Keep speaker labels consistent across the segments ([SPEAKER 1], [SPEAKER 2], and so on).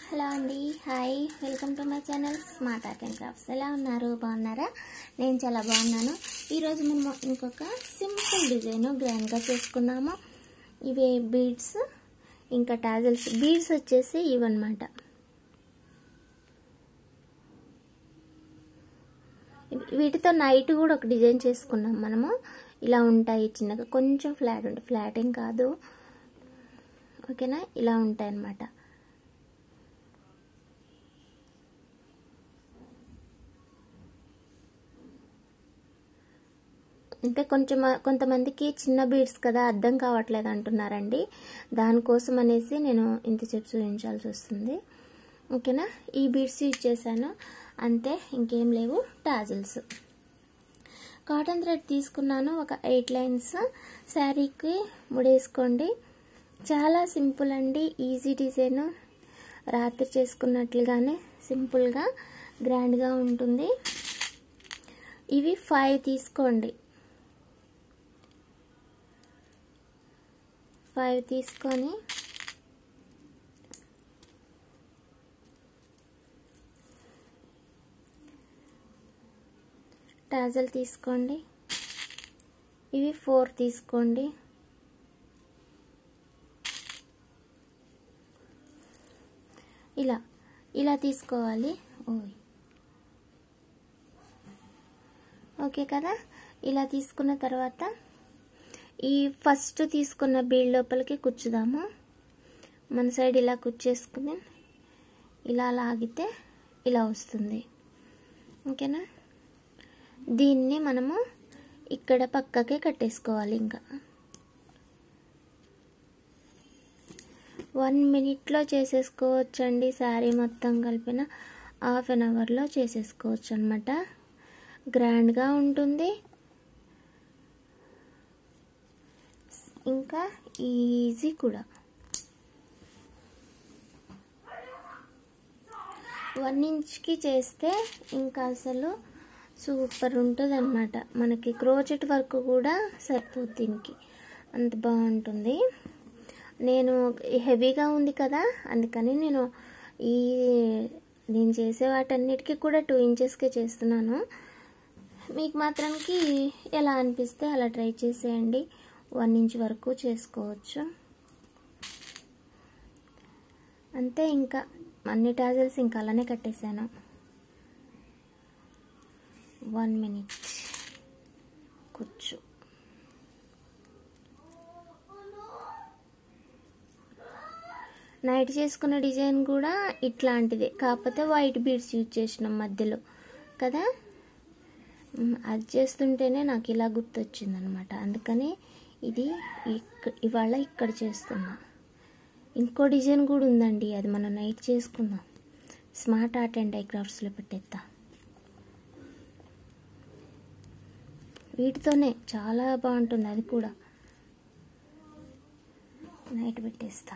[SPEAKER 1] hello అండి hi welcome to my channel smart art and crafts ఎలా ఉన్నారు బాగున్నారా నేను చాలా బాగున్నాను ఈరోజు మేము ఇంకొక సింపుల్ డిజైన్ గ్రాండ్గా చేసుకున్నాము ఇవి బీడ్స్ ఇంకా టాజల్స్ బీడ్స్ వచ్చేసి ఇవన్నమాట వీటితో నైట్ కూడా ఒక డిజైన్ చేసుకున్నాం మనము ఇలా ఉంటాయి చిన్నగా కొంచెం ఫ్లాట్ ఉంటాయి ఫ్లాట్ ఏం కాదు ఓకేనా ఇలా ఉంటాయి అన్నమాట అంటే కొంచెం కొంతమందికి చిన్న బీడ్స్ కదా అర్థం కావట్లేదు అంటున్నారండి దానికోసం అనేసి నేను ఇంత చెప్పి చూపించాల్సి వస్తుంది ఓకేనా ఈ బీడ్స్ యూజ్ చేశాను అంతే ఇంకేం లేవు టాజిల్స్ కాటన్ థ్రెడ్ తీసుకున్నాను ఒక ఎయిట్ లైన్స్ శారీకి ముడేసుకోండి చాలా సింపుల్ అండి ఈజీ డిజైన్ రాత్రి చేసుకున్నట్లుగానే సింపుల్గా గ్రాండ్గా ఉంటుంది ఇవి ఫైవ్ తీసుకోండి ఫైవ్ తీసుకొని టాజల్ తీసుకోండి ఇవి ఫోర్ తీసుకోండి ఇలా ఇలా తీసుకోవాలి ఓయ్ ఓకే కదా ఇలా తీసుకున్న తర్వాత ఈ ఫస్ట్ తీసుకున్న బీడ్ లోపలికి కుచ్చుదాము మన సైడ్ ఇలా కుచ్చేసుకుని ఇలా లాగితే ఇలా వస్తుంది ఓకేనా దీన్ని మనము ఇక్కడ పక్కకే కట్టేసుకోవాలి ఇంకా వన్ మినిట్లో చేసేసుకోవచ్చండి శారీ మొత్తం కలిపిన హాఫ్ అన్ అవర్లో చేసేసుకోవచ్చు అనమాట గ్రాండ్గా ఉంటుంది ఇంకా ఈజీ కూడా వన్ ఇంచ్కి చేస్తే ఇంకా అసలు సూపర్ ఉంటుంది అనమాట మనకి క్రోచెట్ వర్క్ కూడా సరిపోతుంది దీనికి అంత బాగుంటుంది నేను హెవీగా ఉంది కదా అందుకని నేను ఈ నేను చేసే వాటన్నిటికీ కూడా టూ ఇంచెస్కే చేస్తున్నాను మీకు మాత్రానికి ఎలా అనిపిస్తే అలా ట్రై చేసేయండి వన్ ఇంచ్ వరకు చేసుకోవచ్చు అంతే ఇంకా అన్ని టాజల్స్ ఇంకా అలానే కట్టేశాను వన్ మినిట్ కూర్చో నైట్ చేసుకున్న డిజైన్ కూడా ఇట్లాంటిదే కాకపోతే వైట్ బీడ్స్ యూజ్ చేసినాం మధ్యలో కదా అది చేస్తుంటేనే నాకు ఇలా గుర్తొచ్చింది అనమాట అందుకని ఇది ఇవాళ ఇక్కడ చేస్తున్నా ఇంకో డిజైన్ కూడా ఉందండి అది మనం నైట్ చేసుకుందాం స్మార్ట్ ఆర్ట్ అండ్ డై క్రాఫ్ట్స్లో పెట్టేద్దాం వీటితోనే చాలా బాగుంటుంది అది కూడా నైట్ పెట్టేస్తా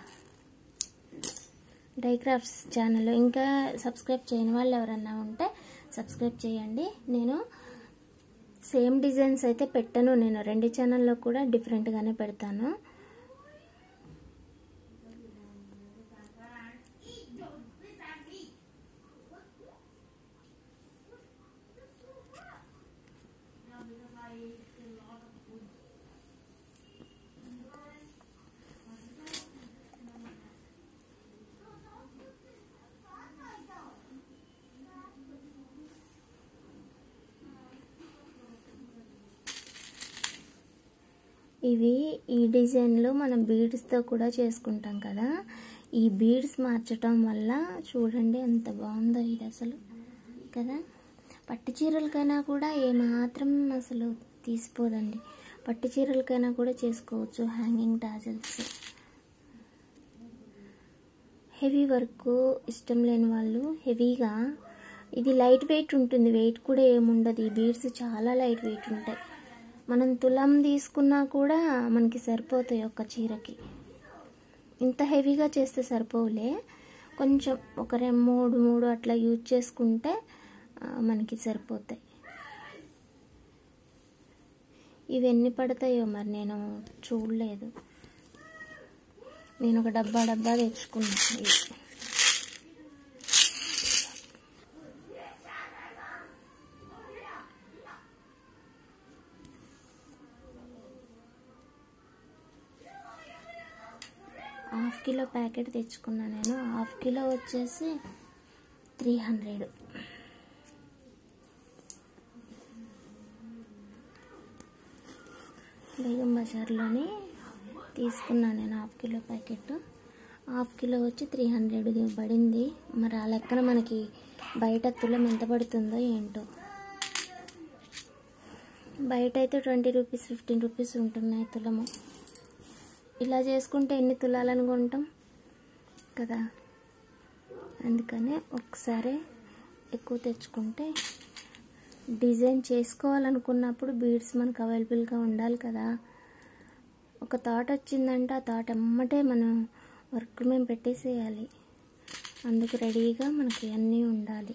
[SPEAKER 1] డై క్రాఫ్ట్స్ ఛానల్ ఇంకా సబ్స్క్రైబ్ చేయని వాళ్ళు ఎవరన్నా ఉంటే సబ్స్క్రైబ్ చేయండి నేను సేమ్ డిజైన్స్ అయితే పెట్టను నేను రెండు ఛానల్లో కూడా డిఫరెంట్గానే పెడతాను ఇవి ఈ డిజైన్లు మనం బీడ్స్తో కూడా చేసుకుంటాం కదా ఈ బీడ్స్ మార్చటం వల్ల చూడండి ఎంత బాగుందో ఇది అసలు కదా పట్టు చీరలకైనా కూడా ఏమాత్రం అసలు తీసిపోదండి పట్టు చీరలకైనా కూడా చేసుకోవచ్చు హ్యాంగింగ్ టాజల్స్ హెవీ వర్క్ ఇష్టం లేని వాళ్ళు హెవీగా ఇది లైట్ వెయిట్ ఉంటుంది వెయిట్ కూడా ఏముండదు ఈ బీడ్స్ చాలా లైట్ వెయిట్ ఉంటాయి మనం తులం తీసుకున్నా కూడా మనకి సరిపోతాయి ఒక చీరకి ఇంత హెవీగా చేస్తే సరిపోలే కొంచెం ఒక మూడు మూడు అట్లా యూజ్ చేసుకుంటే మనకి సరిపోతాయి ఇవి ఎన్ని పడతాయో మరి నేను చూడలేదు నేను ఒక డబ్బా డబ్బా తెచ్చుకున్నాను కిలో ప్యాకెట్ తెచ్చుకున్నాను నేను హాఫ్ కిలో వచ్చేసి త్రీ హండ్రెడ్ బేగం బజార్లోని తీసుకున్నాను నేను half kilo packet half kilo వచ్చి త్రీ హండ్రెడ్ పడింది మరి ఆ లెక్కన మనకి బయట తులం ఎంత పడుతుందో ఏంటో బయట అయితే ట్వంటీ రూపీస్ ఫిఫ్టీన్ రూపీస్ ఉంటున్నాయి తులము ఇలా చేసుకుంటే ఎన్ని తులాలని కొంటాం కదా అందుకనే ఒకసారి ఎక్కువ తెచ్చుకుంటే డిజైన్ చేసుకోవాలనుకున్నప్పుడు బీడ్స్ మనకు అవైలబుల్గా ఉండాలి కదా ఒక థాట్ వచ్చిందంటే ఆ థాట్ ఎమ్మటే మనం వర్క్ మేము పెట్టేసేయాలి అందుకు రెడీగా మనకి అన్నీ ఉండాలి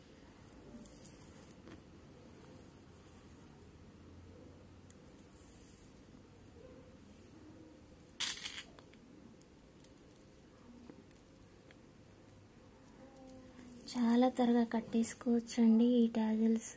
[SPEAKER 1] చాలా త్వరగా కట్టేసుకోవచ్చండి ఈ టాజిల్స్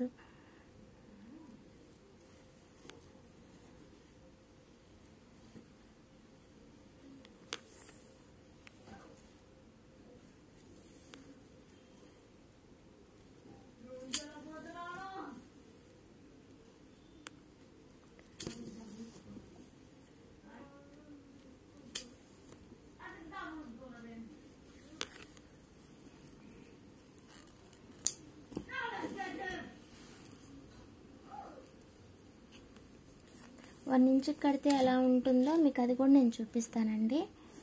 [SPEAKER 1] వన్ ఇంచ్ కడితే ఎలా ఉంటుందో మీకు అది కూడా నేను చూపిస్తానండి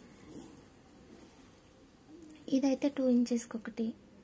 [SPEAKER 1] ఇదైతే టూ ఇంచెస్కి ఒకటి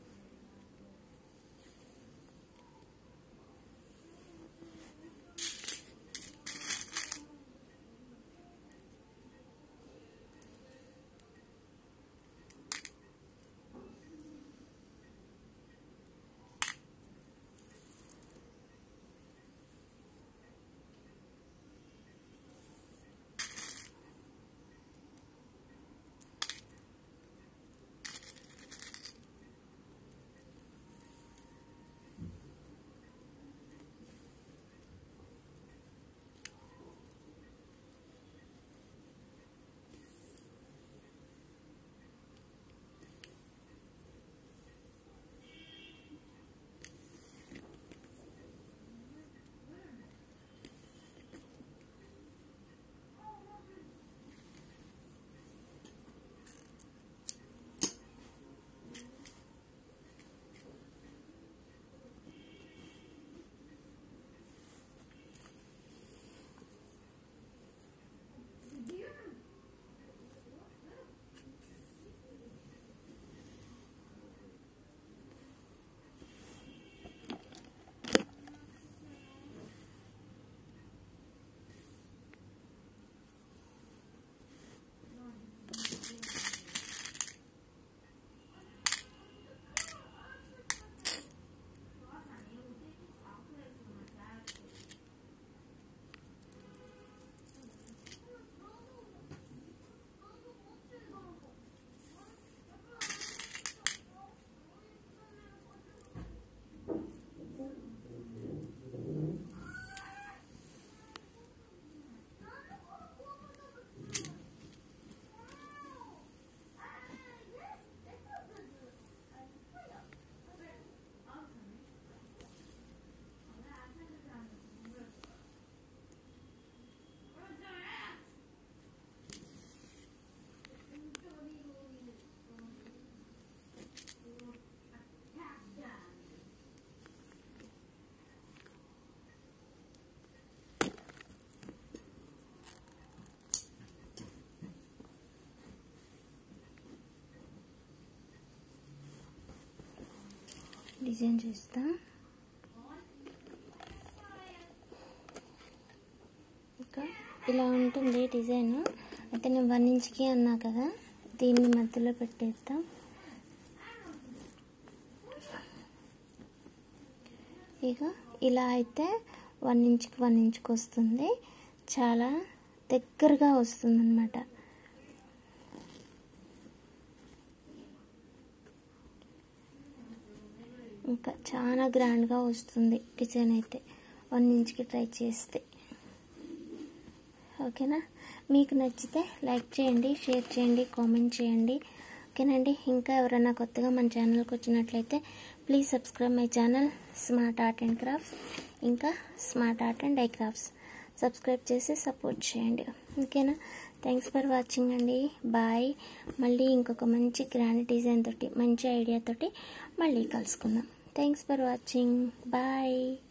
[SPEAKER 1] డిజైన్ చూస్తా ఇంకా ఇలా ఉంటుంది డిజైన్ అయితే నేను వన్ ఇంచ్కి అన్నా కదా దీన్ని మధ్యలో పెట్టేద్దాం ఇక ఇలా అయితే వన్ ఇంచ్కి వన్ ఇంచ్కి వస్తుంది చాలా దగ్గరగా వస్తుంది అనమాట ఇంకా చాలా గ్రాండ్గా వస్తుంది డిజైన్ అయితే వన్ ఇంచ్కి ట్రై చేస్తే ఓకేనా మీకు నచ్చితే లైక్ చేయండి షేర్ చేయండి కామెంట్ చేయండి ఓకేనండి ఇంకా ఎవరైనా కొత్తగా మన ఛానల్కి వచ్చినట్లయితే please subscribe my channel smart art and crafts ఇంకా smart art and DIY crafts subscribe చేసి సపోర్ట్ చేయండి ఓకేనా థ్యాంక్స్ ఫర్ వాచింగ్ అండి బాయ్ మళ్ళీ ఇంకొక మంచి గ్రాండ్ డిజైన్ తోటి మంచి ఐడియా తోటి మళ్ళీ కలుసుకుందాం థ్యాంక్స్ ఫర్ వాచింగ్ బాయ్